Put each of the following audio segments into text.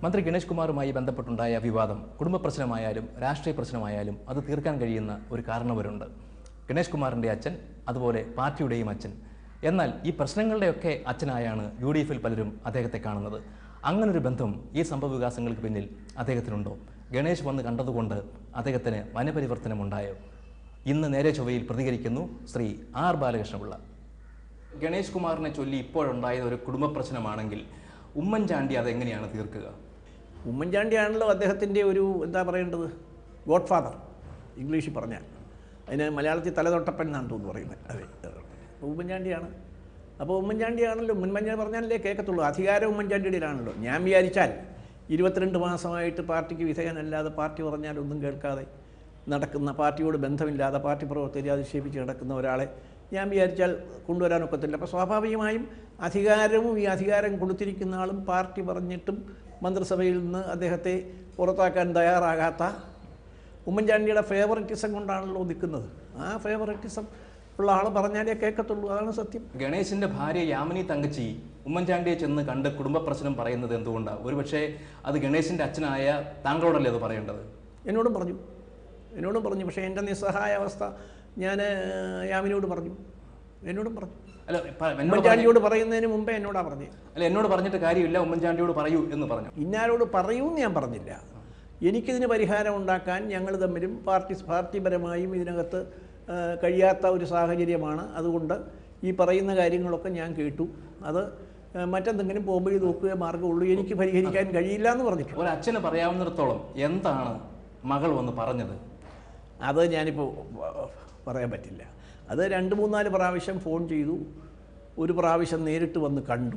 മന്ത്രി ഗണേഷ് കുമാറുമായി ബന്ധപ്പെട്ടുണ്ടായ വിവാദം കുടുംബ പ്രശ്നമായാലും രാഷ്ട്രീയ പ്രശ്നമായാലും അത് തീർക്കാൻ കഴിയുന്ന ഒരു കാരണവരുണ്ട് ഗണേഷ് കുമാറിൻ്റെ അച്ഛൻ അതുപോലെ പാർട്ടിയുടെയും അച്ഛൻ എന്നാൽ ഈ പ്രശ്നങ്ങളുടെയൊക്കെ അച്ഛനായാണ് യു ഡി എഫിൽ പലരും അദ്ദേഹത്തെ കാണുന്നത് അങ്ങനൊരു ബന്ധം ഈ സംഭവ വികാസങ്ങൾക്ക് പിന്നിൽ അദ്ദേഹത്തിനുണ്ടോ ഗണേഷ് വന്ന് കണ്ടതുകൊണ്ട് അദ്ദേഹത്തിന് മനപരിവർത്തനമുണ്ടായോ ഇന്ന് നേരെ ചൊവ്വയിൽ പ്രതികരിക്കുന്നു ശ്രീ ആർ ബാലകൃഷ്ണപിള്ള ഗണേഷ് കുമാറിനെ ചൊല്ലി ഇപ്പോഴുണ്ടായത് ഒരു കുടുംബ പ്രശ്നമാണെങ്കിൽ ഉമ്മൻചാണ്ടി അതെങ്ങനെയാണ് തീർക്കുക ഉമ്മൻചാണ്ടിയാണല്ലോ അദ്ദേഹത്തിൻ്റെ ഒരു എന്താ പറയേണ്ടത് ഗോഡ് ഫാദർ ഇംഗ്ലീഷിൽ പറഞ്ഞാൽ അതിന് മലയാളത്തിൽ തലതൊട്ടപ്പൻ എന്നാണ് തോന്നുന്നു പറയുന്നത് അതെ അപ്പോൾ ഉമ്മൻചാണ്ടിയാണ് അപ്പോൾ ഉമ്മൻചാണ്ടിയാണല്ലോ ഉമ്മൻചാണ്ടി പറഞ്ഞാലല്ലേ കേൾക്കത്തുള്ളൂ അധികാരം ഉമ്മൻചാണ്ടിയുടേതാണല്ലോ ഞാൻ വിചാരിച്ചാൽ ഇരുപത്തിരണ്ട് മാസമായിട്ട് പാർട്ടിക്ക് വിധേയനല്ലാതെ പാർട്ടി പറഞ്ഞാൽ ഒന്നും കേൾക്കാതെ നടക്കുന്ന പാർട്ടിയോട് ബന്ധമില്ലാതെ പാർട്ടി പ്രവർത്തകരെ അധിക്ഷേപിച്ച് നടക്കുന്ന ഒരാളെ ഞാൻ വിചാരിച്ചാൽ കൊണ്ടുവരാനൊക്കത്തില്ല അപ്പോൾ സ്വാഭാവികമായും അധികാരവും ഈ അധികാരം കൊടുത്തിരിക്കുന്ന ആളും പാർട്ടി പറഞ്ഞിട്ടും മന്ത്രിസഭയിൽ നിന്ന് അദ്ദേഹത്തെ പുറത്താക്കാൻ തയ്യാറാകാത്ത ഉമ്മൻചാണ്ടിയുടെ ഫേവററ്റിസം കൊണ്ടാണല്ലോ നിൽക്കുന്നത് ആ ഫേവററ്റിസം ഉള്ള ആൾ പറഞ്ഞാലേ കേൾക്കത്തുള്ളൂ അതാണ് സത്യം ഗണേശിന്റെ ഭാര്യ യാമിനി തങ്കച്ചി ഉമ്മൻചാണ്ടിയെ ചെന്ന് കണ്ട് കുടുംബ പ്രശ്നം പറയുന്നത് എന്തുകൊണ്ടാണ് ഒരുപക്ഷെ അത് ഗണേശിന്റെ അച്ഛനായ താങ്കളോടല്ലേ അത് പറയേണ്ടത് എന്നോടും പറഞ്ഞു എന്നോടും പറഞ്ഞു പക്ഷേ എൻ്റെ നിസ്സഹായ അവസ്ഥ ഞാൻ യാമിനോട് പറഞ്ഞു എന്നോടും പറഞ്ഞു അല്ല പ- എന്നോട് പറഞ്ഞ- ഉമ്മൻചാണ്ടിയോട് പറയുന്നതിന് മുമ്പേ എന്നോടാ പറഞ്ഞു അല്ല എന്നോട് പറഞ്ഞിട്ട് കാര്യമില്ല ഉമ്മൻചാണ്ടിയോട് പറയൂ എന്ന് പറഞ്ഞു ഇന്നാരോട് പറയൂന്ന് ഞാൻ പറഞ്ഞില്ല എനിക്കിതിന് പരിഹാരം ഉണ്ടാക്കാൻ ഞങ്ങൾ തമ്മിലും പാർട്ടി പാർട്ടിപരമായും ഇതിനകത്ത് ആ, കഴിയാത്ത ഒരു സാഹചര്യമാണ് അതുകൊണ്ട് ഈ പറയുന്ന കാര്യങ്ങളൊക്കെ ഞാൻ കേട്ടു അത് ആ, മറ്റെന്തെങ്കിലും പോംവഴി നോക്കുക മാർഗ്ഗമുള്ളൂ എനിക്ക് പരിഹരിക്കാൻ കഴിയില്ല എന്ന് പറഞ്ഞിട്ടുണ്ട് ഒരു അച്ഛന് പറയാവുന്നിടത്തോളം എന്താണ് മകൾ വന്ന് പറഞ്ഞത് അത് ഞാനിപ്പോൾ പറയാൻ പറ്റില്ല അത് രണ്ട് മൂന്നാല് പ്രാവശ്യം ഫോൺ ചെയ്തു ഒരു പ്രാവശ്യം നേരിട്ട് വന്ന് കണ്ടു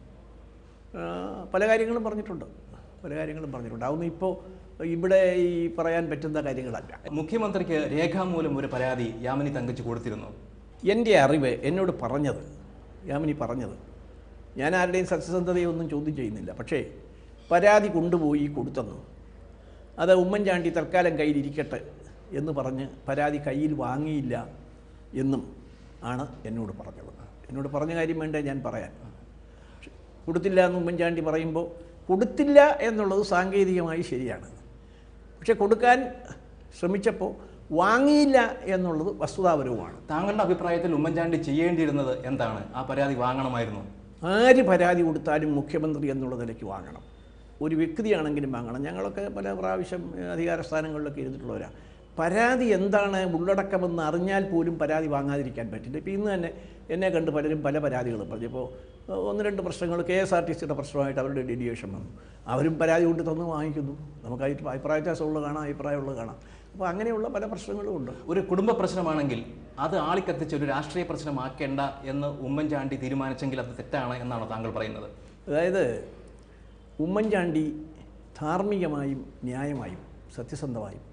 ആ, പല കാര്യങ്ങളും പറഞ്ഞിട്ടുണ്ട് പല കാര്യങ്ങളും പറഞ്ഞിട്ടുണ്ട് അതൊന്നും ഇപ്പോൾ ഇവിടെ ഈ പറയാൻ പറ്റുന്ന കാര്യങ്ങളല്ല മുഖ്യമന്ത്രിക്ക് രേഖാമൂലം ഒരു പരാതി യാമിനി തങ്കച്ചി കൊടുത്തിരുന്നു എൻ്റെ അറിവ് എന്നോട് പറഞ്ഞത് യാമിനി പറഞ്ഞത് ഞാൻ ആരുടെയും സത്യസന്ധതയൊന്നും ചോദ്യം ചെയ്യുന്നില്ല പക്ഷേ പരാതി കൊണ്ടുപോയി കൊടുത്തെന്നു അത് ഉമ്മൻചാണ്ടി തൽക്കാലം കയ്യിലിരിക്കട്ടെ എന്ന് പറഞ്ഞ് പരാതി കയ്യിൽ വാങ്ങിയില്ല എന്നും ആണ് എന്നോട് പറഞ്ഞത് എന്നോട് പറഞ്ഞ കാര്യം വേണ്ടേ ഞാൻ പറയാൻ കൊടുത്തില്ല എന്ന് ഉമ്മൻചാണ്ടി പറയുമ്പോൾ കൊടുത്തില്ല എന്നുള്ളത് സാങ്കേതികമായി ശരിയാണ് പക്ഷെ കൊടുക്കാൻ ശ്രമിച്ചപ്പോൾ വാങ്ങിയില്ല എന്നുള്ളത് വസ്തുതാപരവുമാണ് താങ്കളുടെ അഭിപ്രായത്തിൽ ഉമ്മൻചാണ്ടി ചെയ്യേണ്ടിയിരുന്നത് എന്താണ് ആ പരാതി വാങ്ങണമായിരുന്നു ആര് പരാതി കൊടുത്താലും മുഖ്യമന്ത്രി എന്നുള്ള നിലയ്ക്ക് വാങ്ങണം ഒരു വ്യക്തിയാണെങ്കിലും വാങ്ങണം ഞങ്ങളൊക്കെ പല പ്രാവശ്യം ഏഹ്, അധികാര സ്ഥാനങ്ങളിലൊക്കെ ഇരുന്നിട്ടുള്ളവരാണ് പരാതി എന്താണ് ഉള്ളടക്കമെന്ന് അറിഞ്ഞാൽ പോലും പരാതി വാങ്ങാതിരിക്കാൻ പറ്റില്ല ഇപ്പോൾ ഇന്ന് തന്നെ എന്നെ കണ്ട് പലരും പല പരാതികളും പറഞ്ഞു ഇപ്പോൾ ഏഹ്, ഒന്ന് രണ്ട് പ്രശ്നങ്ങൾ കെ എസ് ആർ ടി സിയുടെ പ്രശ്നമായിട്ട് അവരുടെ ഡെലിഗേഷൻ വന്നു അവരും പരാതി കൊണ്ട് തന്നു വാങ്ങിക്കുന്നു നമുക്ക് അതിൽ അഭിപ്രായ വ്യത്യാസമുള്ളത് കാണാം അഭിപ്രായമുള്ളത് കാണാം അപ്പോൾ അങ്ങനെയുള്ള പല പ്രശ്നങ്ങളും ഉണ്ട് ഒരു കുടുംബ പ്രശ്നമാണെങ്കിൽ അത് ആളിക്കത്തിച്ച് ഒരു രാഷ്ട്രീയ പ്രശ്നമാക്കേണ്ട എന്ന് ഉമ്മൻചാണ്ടി തീരുമാനിച്ചെങ്കിൽ അത് തെറ്റാണ് എന്നാണോ താങ്കൾ പറയുന്നത് അതായത് ഉമ്മൻചാണ്ടി ധാർമ്മികമായും ന്യായമായും സത്യസന്ധമായും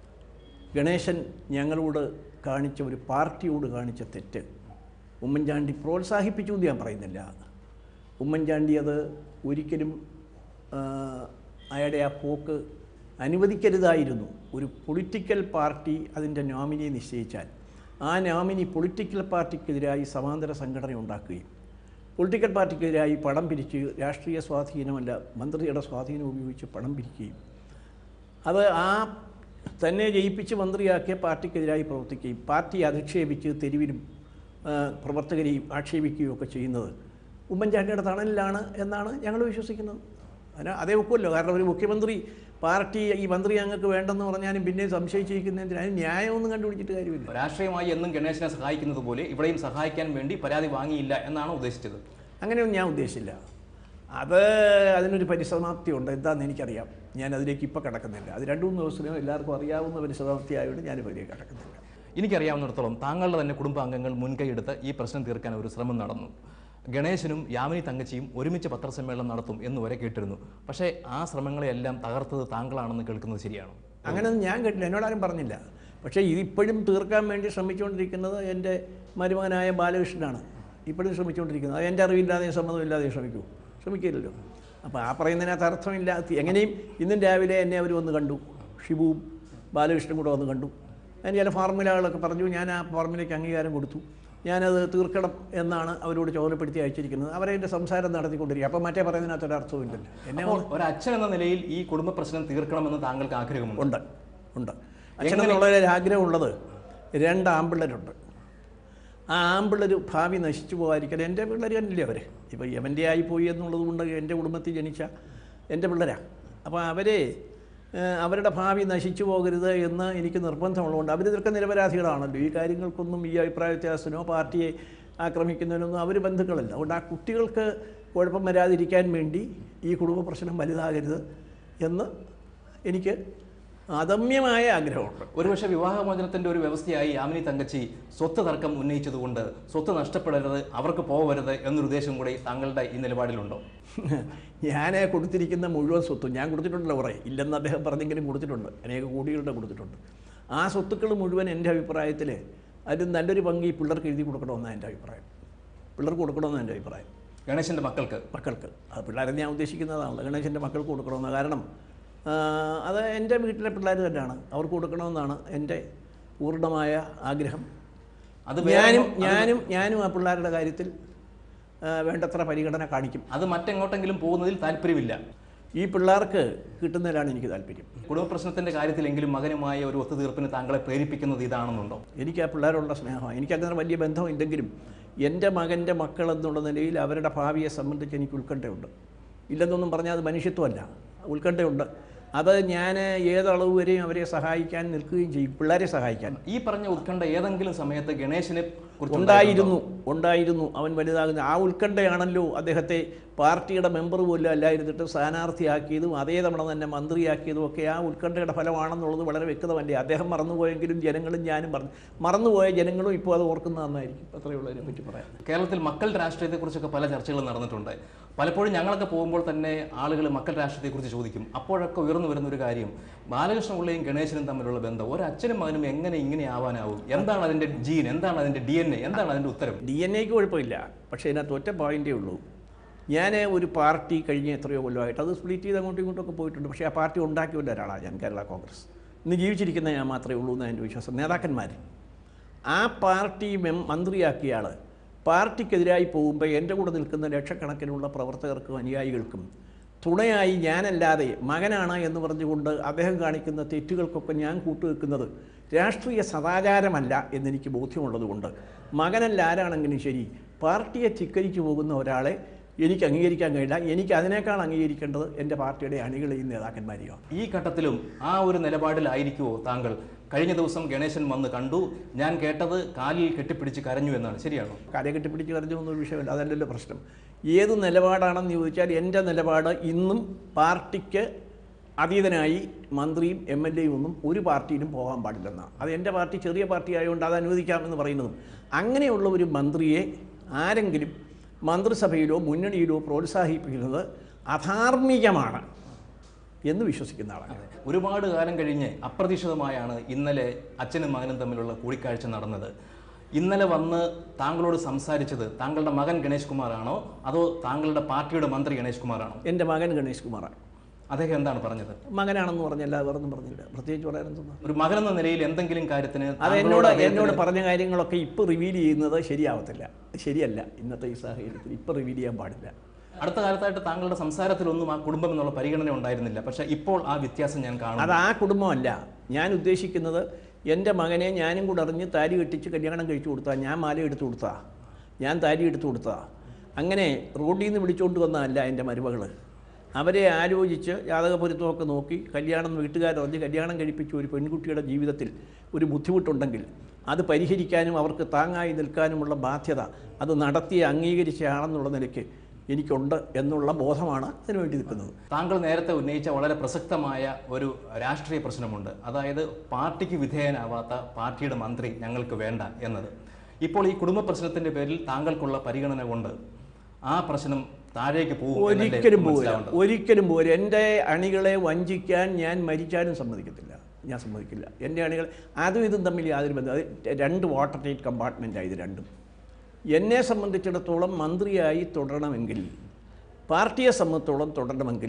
ഗണേശൻ ഞങ്ങളോട് കാണിച്ച ഒരു പാർട്ടിയോട് കാണിച്ച തെറ്റ് ഉമ്മൻചാണ്ടി പ്രോത്സാഹിപ്പിച്ചു എന്ന് ഞാൻ പറയുന്നില്ല ഉമ്മൻചാണ്ടി അത് ഒരിക്കലും ആ, അയാളുടെ ആ പോക്ക് അനുവദിക്കരുതായിരുന്നു ഒരു പൊളിറ്റിക്കൽ പാർട്ടി അതിൻ്റെ നോമിനിയെ നിശ്ചയിച്ചാൽ ആ നോമിനി പൊളിറ്റിക്കൽ പാർട്ടിക്കെതിരായി സമാന്തര സംഘടന ഉണ്ടാക്കുകയും പൊളിറ്റിക്കൽ പാർട്ടിക്കെതിരായി പണം പിരിച്ച് രാഷ്ട്രീയ സ്വാധീനമല്ല മന്ത്രിയുടെ സ്വാധീനം ഉപയോഗിച്ച് പണം പിരിക്കുകയും അത് ആ തന്നെ ജയിപ്പിച്ച് മന്ത്രിയാക്കിയ പാർട്ടിക്കെതിരായി പ്രവർത്തിക്കുകയും പാർട്ടി അധിക്ഷേപിച്ച് തെരുവിലും ആ, പ്രവർത്തകരെയും ആക്ഷേപിക്കുകയും ഒക്കെ ചെയ്യുന്നത് ഉമ്മൻചാണ്ടിയുടെ തണലിലാണ് എന്നാണ് ഞങ്ങൾ വിശ്വസിക്കുന്നത് അതിന് അതേ ഒക്കുമല്ലോ കാരണം ഒരു മുഖ്യമന്ത്രി പാർട്ടി ഈ മന്ത്രി ഞങ്ങൾക്ക് വേണ്ടെന്ന് പറഞ്ഞാലും പിന്നെ സംശയിച്ചിരിക്കുന്നതിന് അതിന് ന്യായമൊന്നും കണ്ടുപിടിച്ചിട്ട് കാര്യമില്ല രാഷ്ട്രീയമായി എന്നും ഗണേശനെ സഹായിക്കുന്നത് പോലെ ഇവിടെയും സഹായിക്കാൻ വേണ്ടി പരാതി വാങ്ങിയില്ല എന്നാണ് ഉദ്ദേശിച്ചത് അങ്ങനെയൊന്നും ഞാൻ ഉദ്ദേശിച്ചില്ല അത് അതിനൊരു പരിസമാപ്തിയുണ്ട് എന്താണെന്ന് എനിക്കറിയാം ഞാൻ അതിലേക്ക് ഇപ്പോൾ കിടക്കുന്നില്ല അത് രണ്ട് മൂന്ന് ദിവസത്തിനും എല്ലാവർക്കും അറിയാവുന്ന പരിസമാപ്തി ആയതുകൊണ്ട് ഞാനിപ്പോൾ അതിലേക്ക് കിടക്കുന്നില്ല എനിക്കറിയാവുന്നിടത്തോളം താങ്കളുടെ തന്നെ കുടുംബാംഗങ്ങൾ മുൻകൈയെടുത്ത് ഈ പ്രശ്നം തീർക്കാൻ ഒരു ശ്രമം നടന്നു ഗണേശനും യാമിനി തങ്കച്ചിയും ഒരുമിച്ച് പത്രസമ്മേളനം നടത്തും എന്ന് വരെ കേട്ടിരുന്നു പക്ഷേ ആ ശ്രമങ്ങളെയെല്ലാം തകർത്തത് താങ്കളാണെന്ന് കേൾക്കുന്നത് ശരിയാണോ അങ്ങനെയൊന്നും ഞാൻ കേട്ടില്ല എന്നോടാരും പറഞ്ഞില്ല പക്ഷേ ഇതിപ്പോഴും തീർക്കാൻ വേണ്ടി ശ്രമിച്ചുകൊണ്ടിരിക്കുന്നത് എൻ്റെ മരുമകനായ ബാലകൃഷ്ണനാണ് ഇപ്പോഴും ശ്രമിച്ചുകൊണ്ടിരിക്കുന്നത് അത് എൻ്റെ അറിവില്ലാതെ സമ്മതമില്ലാതെ ശ്രമിക്കൂ ശ്രമിക്കില്ലല്ലോ അപ്പോൾ ആ പറയുന്നതിനകത്ത് അർത്ഥമില്ല എങ്ങനെയും ഇന്നും രാവിലെ എന്നെ അവർ വന്ന് കണ്ടു ഷിബുവും ബാലകൃഷ്ണനും കൂടെ വന്ന് കണ്ടു അതിന് ചില ഫോർമുലകളൊക്കെ പറഞ്ഞു ഞാൻ ആ ഫോർമുലയ്ക്ക് അംഗീകാരം കൊടുത്തു ഞാനത് തീർക്കണം എന്നാണ് അവരോട് ചുമതലപ്പെടുത്തി അയച്ചിരിക്കുന്നത് അവരെ എൻ്റെ സംസാരം നടത്തിക്കൊണ്ടിരിക്കുക അപ്പം മറ്റേ പറയുന്നതിനകത്ത് ഒരു അർത്ഥവുമില്ലല്ലോ എന്നെ അപ്പോൾ ഒരു അച്ഛൻ എന്ന നിലയിൽ ഈ കുടുംബ പ്രശ്നം തീർക്കണമെന്ന് താങ്കൾക്ക് ആഗ്രഹമുണ്ട് ഉണ്ട് ഉണ്ട് അച്ഛനെന്നുള്ളൊരു ആഗ്രഹമുള്ളത് രണ്ട് ആമ്പിള്ളേരുണ്ട് ആ ആമ്പിള്ളേർ ഭാവി നശിച്ചു പോകാതിരിക്കാൻ എൻ്റെ പിള്ളേർ തന്നെയല്ലേ അവർ ഇപ്പോൾ യവൻ്റെ ആയിപ്പോയി എന്നുള്ളത് കൊണ്ട് എൻ്റെ കുടുംബത്തിൽ ജനിച്ച എൻ്റെ പിള്ളേരാണ് അപ്പോൾ അവരെ ഏഹ്, അവരുടെ ഭാവി നശിച്ചു പോകരുത് എന്ന് എനിക്ക് നിർബന്ധമുള്ളതുകൊണ്ട് അവർ ഇതൊക്കെ നിരപരാധികളാണല്ലോ ഈ കാര്യങ്ങൾക്കൊന്നും ഈ അഭിപ്രായ വ്യത്യാസത്തിനോ പാർട്ടിയെ ആക്രമിക്കുന്നതിനൊന്നും അവർ ബന്ധുക്കളല്ല അതുകൊണ്ട് ആ കുട്ടികൾക്ക് കുഴപ്പം വരാതിരിക്കാൻ വേണ്ടി ഈ കുടുംബ പ്രശ്നം വലുതാകരുത് എന്ന് എനിക്ക് അദമ്യമായ ആഗ്രഹമുണ്ട് ഒരുപക്ഷെ വിവാഹമോചനത്തിന്റെ ഒരു വ്യവസ്ഥയായി യാമിനി തങ്കച്ചി സ്വത്ത് തർക്കം ഉന്നയിച്ചതുകൊണ്ട് സ്വത്ത് നഷ്ടപ്പെടരുത് അവർക്ക് പോകരുത് എന്നൊരു ഉദ്ദേശം കൂടി താങ്കളുടെ ഈ നിലപാടിലുണ്ടോ ഞാൻ കൊടുത്തിരിക്കുന്ന മുഴുവൻ സ്വത്തും ഞാൻ കൊടുത്തിട്ടുണ്ടല്ലോ കുറേ ഇല്ലെന്ന് അദ്ദേഹം പറഞ്ഞെങ്കിലും കൊടുത്തിട്ടുണ്ട് അനേക കോടികളുടെ കൊടുത്തിട്ടുണ്ട് ആ സ്വത്തുക്കൾ മുഴുവൻ എൻ്റെ അഭിപ്രായത്തിൽ അതിൽ നല്ലൊരു പങ്ക് ഈ പിള്ളേർക്ക് എഴുതി കൊടുക്കണമെന്നാണ് എൻ്റെ അഭിപ്രായം പിള്ളേർക്ക് കൊടുക്കണമെന്നാണ് എൻ്റെ അഭിപ്രായം ഗണേശന്റെ മക്കൾക്ക് മക്കൾക്ക് അത് പിള്ളേരെ ഞാൻ ഉദ്ദേശിക്കുന്നതാണല്ലോ ഗണേശൻ്റെ മക്കൾക്ക് കൊടുക്കണമെന്ന് കാരണം ആ, അത് എൻ്റെ വീട്ടിലെ പിള്ളേർ തന്നെയാണ് അവർക്ക് കൊടുക്കണമെന്നാണ് എൻ്റെ പൂർണ്ണമായ ആഗ്രഹം അത് വേറെ ഞാനും ഞാനും ഞാനും ആ പിള്ളേരുടെ കാര്യത്തിൽ ആ, വേണ്ടത്ര പരിഗണന കാണിക്കും അത് മറ്റെങ്ങോട്ടെങ്കിലും പോകുന്നതിൽ താല്പര്യമില്ല ഈ പിള്ളേർക്ക് കിട്ടുന്നതിലാണ് എനിക്ക് താല്പര്യം കുടുംബ പ്രശ്നത്തിന്റെ കാര്യത്തിലെങ്കിലും മകനുമായ ഒരു ഒത്തുതീർപ്പിന് താങ്കളെ പ്രേരിപ്പിക്കുന്നത് ഇതാണെന്നുണ്ടോ എനിക്ക് ആ പിള്ളേരോടുള്ള സ്നേഹമാണ് എനിക്കങ്ങനെ വലിയ ബന്ധമില്ലെങ്കിലും എൻ്റെ മകൻ്റെ മക്കൾ എന്നുള്ള നിലയിൽ അവരുടെ ഭാവിയെ സംബന്ധിച്ച് എനിക്ക് ഉത്കണ്ഠയുണ്ട് ഇല്ലെന്നൊന്നും പറഞ്ഞാൽ അത് മനുഷ്യത്വമല്ല ഉത്കണ്ഠയുണ്ട് അത് ഞാൻ ഏതളവ് വരെയും അവരെ സഹായിക്കാൻ നിൽക്കുകയും ചെയ്യും പിള്ളേരെ സഹായിക്കാൻ ഈ പറഞ്ഞ ഉത്കണ്ഠ ഏതെങ്കിലും സമയത്ത് ഗണേശനെ കുറിച്ച് ഉണ്ടായിരുന്നു ഉണ്ടായിരുന്നു അവൻ വലുതാകുന്ന ആ ഉത്കണ്ഠയാണല്ലോ അദ്ദേഹത്തെ പാർട്ടിയുടെ മെമ്പർ പോലും അല്ലായിരുന്നിട്ട് സ്ഥാനാർത്ഥിയാക്കിയതും അതേ തവണ തന്നെ മന്ത്രിയാക്കിയതും ഒക്കെ ആ ഉത്കണ്ഠയുടെ ഫലമാണെന്നുള്ളത് വളരെ വ്യക്തമല്ലേ അദ്ദേഹം മറന്നുപോയെങ്കിലും ജനങ്ങളും ഞാനും മറന്നു മറന്നുപോയ ജനങ്ങളും ഇപ്പോൾ അത് ഓർക്കുന്ന നന്നായിരിക്കും അത്രയേ ഉള്ളൂ അതിനെ പറ്റി പറയാം കേരളത്തിൽ മക്കൾ രാഷ്ട്രീയത്തെക്കുറിച്ചൊക്കെ പല ചർച്ചകളും നടന്നിട്ടുണ്ട് പലപ്പോഴും ഞങ്ങളൊക്കെ പോകുമ്പോൾ തന്നെ ആളുകൾ മക്കൾ രാഷ്ട്രീയത്തെക്കുറിച്ച് ചോദിക്കും അപ്പോഴൊക്കെ ഉയർന്നു വരുന്ന ഒരു കാര്യം ബാലകൃഷ്ണപിള്ളയും ഗണേശനും തമ്മിലുള്ള ബന്ധം ഒരു അച്ഛനും മകനും എങ്ങനെ ഇങ്ങനെ ആവാനാവും എന്താണ് അതിന്റെ ജീൻ എന്താണ് അതിന്റെ ഡി എൻ എ എന്താണ് അതിന്റെ ഉത്തരം ഡി എൻ എക്ക് കുഴപ്പമില്ല പക്ഷേ ഇതിനകത്ത് ഒറ്റ പോയിൻ്റേ ഉള്ളൂ ഞാൻ ഒരു പാർട്ടി കഴിഞ്ഞ എത്രയോ കൊല്ലമായിട്ട് അത് സ്പ്ലിറ്റ് ചെയ്ത് അങ്ങോട്ടും ഇങ്ങോട്ടൊക്കെ പോയിട്ടുണ്ട് പക്ഷേ ആ പാർട്ടി ഉണ്ടാക്കിയ ഒരാളാണ് ഞാൻ കേരള കോൺഗ്രസ് ഇന്ന് ജീവിച്ചിരിക്കുന്ന ഞാൻ മാത്രമേ ഉള്ളൂ എന്നാണ് എൻ്റെ വിശ്വാസം നേതാക്കന്മാർ ആ പാർട്ടി മെം മന്ത്രിയാക്കിയ ആൾ പാർട്ടിക്കെതിരായി പോകുമ്പോൾ എൻ്റെ കൂടെ നിൽക്കുന്ന ലക്ഷക്കണക്കിനുള്ള പ്രവർത്തകർക്കും അനുയായികൾക്കും തുണയായി ഞാനല്ലാതെ മകനാണ് എന്ന് പറഞ്ഞുകൊണ്ട് അദ്ദേഹം കാണിക്കുന്ന തെറ്റുകൾക്കൊക്കെ ഞാൻ കൂട്ടുവെക്കുന്നത് രാഷ്ട്രീയ സദാചാരമല്ല എന്നെനിക്ക് ബോധ്യമുള്ളതുകൊണ്ട് മകനല്ല ആരാണെങ്കിലും ശരി പാർട്ടിയെ ചിക്കരിച്ചു പോകുന്ന ഒരാളെ എനിക്ക് അംഗീകരിക്കാൻ കഴിയില്ല എനിക്ക് അതിനേക്കാൾ അംഗീകരിക്കേണ്ടത് എൻ്റെ പാർട്ടിയുടെ അണികളെയും നേതാക്കന്മാരെയോ ഈ ഘട്ടത്തിലും ആ ഒരു നിലപാടിലായിരിക്കുമോ താങ്കൾ കഴിഞ്ഞ ദിവസം ഗണേശൻ വന്ന് കണ്ടു ഞാൻ കേട്ടത് കാലിൽ കെട്ടിപ്പിടിച്ച് കരഞ്ഞു എന്നാണ് ശരിയാണോ കര കെട്ടിപ്പിടിച്ച് കരഞ്ഞൊന്നും വിഷയമല്ല അതല്ലല്ലോ പ്രശ്നം ഏത് നിലപാടാണെന്ന് ചോദിച്ചാൽ എൻ്റെ നിലപാട് ഇന്നും പാർട്ടിക്ക് അതീതനായി മന്ത്രിയും എം എൽ എയും ഒന്നും ഒരു പാർട്ടിയിലും പോകാൻ പാടില്ലെന്നാണ് അത് എൻ്റെ പാർട്ടി ചെറിയ പാർട്ടി ആയതുകൊണ്ട് അത് അനുവദിക്കാമെന്ന് പറയുന്നതും അങ്ങനെയുള്ള ഒരു മന്ത്രിയെ ആരെങ്കിലും മന്ത്രിസഭയിലോ മുന്നണിയിലോ പ്രോത്സാഹിപ്പിക്കുന്നത് അധാർമികമാണ് എന്ന് വിശ്വസിക്കുന്ന ആളാണ് ഒരുപാട് കാലം കഴിഞ്ഞ് അപ്രതീക്ഷിതമായാണ് ഇന്നലെ അച്ഛനും മകനും തമ്മിലുള്ള കൂടിക്കാഴ്ച നടന്നത് ഇന്നലെ വന്ന് താങ്കളോട് സംസാരിച്ചത് താങ്കളുടെ മകൻ ഗണേഷ് കുമാറാണോ അതോ താങ്കളുടെ പാർട്ടിയുടെ മന്ത്രി ഗണേഷ് കുമാറാണോ എൻ്റെ മകൻ ഗണേഷ് കുമാറാണ് അദ്ദേഹം എന്താണ് പറഞ്ഞത് മകനാണെന്ന് പറഞ്ഞല്ല വേറൊന്നും പറഞ്ഞില്ല പ്രത്യേകിച്ച് പറയാനെന്താ ഒരു മകൻ എന്ന നിലയിൽ എന്തെങ്കിലും കാര്യത്തിന് അത് താങ്കളോട് എന്നോട് അദ്ദേഹത്തിന് എന്നോട് പറഞ്ഞ കാര്യങ്ങളൊക്കെ ഇപ്പോൾ റിവീൽ ചെയ്യുന്നത് ശരിയാവത്തില്ല ശരിയല്ല ഇന്നത്തെ ഈ സാഹചര്യത്തിൽ ഇപ്പോൾ റിവീൽ ചെയ്യാൻ പാടില്ല അടുത്ത കാലത്തായിട്ട് താങ്കളുടെ സംസാരത്തിലൊന്നും ആ കുടുംബം എന്നുള്ള പരിഗണന ഉണ്ടായിരുന്നില്ല പക്ഷേ ഇപ്പോൾ ആ വ്യത്യാസം ഞാൻ കാണുന്നു അത് ആ കുടുംബമല്ല ഞാൻ ഉദ്ദേശിക്കുന്നത് എൻ്റെ മകനെ ഞാനും കൂടെ അറിഞ്ഞ് താലി കെട്ടിച്ച് കല്യാണം കഴിച്ചു കൊടുത്താൽ ഞാൻ മാല എടുത്തു കൊടുത്താ ഞാൻ താലി എടുത്തു കൊടുത്താ അങ്ങനെ റോഡിൽ നിന്ന് വിളിച്ചുകൊണ്ട് വന്നതല്ല എൻ്റെ മരുമകൾ അവരെ ആലോചിച്ച് ജാതക പൊരുത്തമൊക്കെ നോക്കി കല്യാണം വീട്ടുകാരറിഞ്ഞ് കല്യാണം കഴിപ്പിച്ച ഒരു പെൺകുട്ടിയുടെ ജീവിതത്തിൽ ഒരു ബുദ്ധിമുട്ടുണ്ടെങ്കിൽ അത് പരിഹരിക്കാനും അവർക്ക് താങ്ങായി നിൽക്കാനുമുള്ള ബാധ്യത അത് നടത്തി അംഗീകരിച്ച ആളെന്നുള്ള നിലയ്ക്ക് എനിക്കുണ്ട് എന്നുള്ള ബോധമാണ് അതിനു വേണ്ടി നിൽക്കുന്നത് താങ്കൾ നേരത്തെ ഉന്നയിച്ച വളരെ പ്രസക്തമായ ഒരു രാഷ്ട്രീയ പ്രശ്നമുണ്ട് അതായത് പാർട്ടിക്ക് വിധേയനാവാത്ത പാർട്ടിയുടെ മന്ത്രി ഞങ്ങൾക്ക് വേണ്ട എന്നത് ഇപ്പോൾ ഈ കുടുംബ പ്രശ്നത്തിന്റെ പേരിൽ താങ്കൾക്കുള്ള പരിഗണന കൊണ്ട് ആ പ്രശ്നം താഴേക്ക് പോകും എന്നല്ലേ ഒരിക്കലും പോകില്ല മനസ്സിലാവേണ്ടത്? ഒരിക്കലും പോകില്ല എൻ്റെ അണികളെ വഞ്ചിക്കാൻ ഞാൻ മരിച്ചാലും സമ്മതിക്കത്തില്ല ഞാൻ സമ്മതിക്കില്ല എൻ്റെ അണികൾ അതും ഇതും തമ്മിൽ യാതൊരു ബന്ധം അത് രണ്ട് വാട്ടർ ടൈറ്റ് കമ്പാർട്ട്മെൻറ്റാണ് ഇത് രണ്ടും എന്നെ സംബന്ധിച്ചിടത്തോളം മന്ത്രിയായി തുടരണമെങ്കിൽ പാർട്ടിയെ സംബന്ധിച്ചിടത്തോളം തുടരണമെങ്കിൽ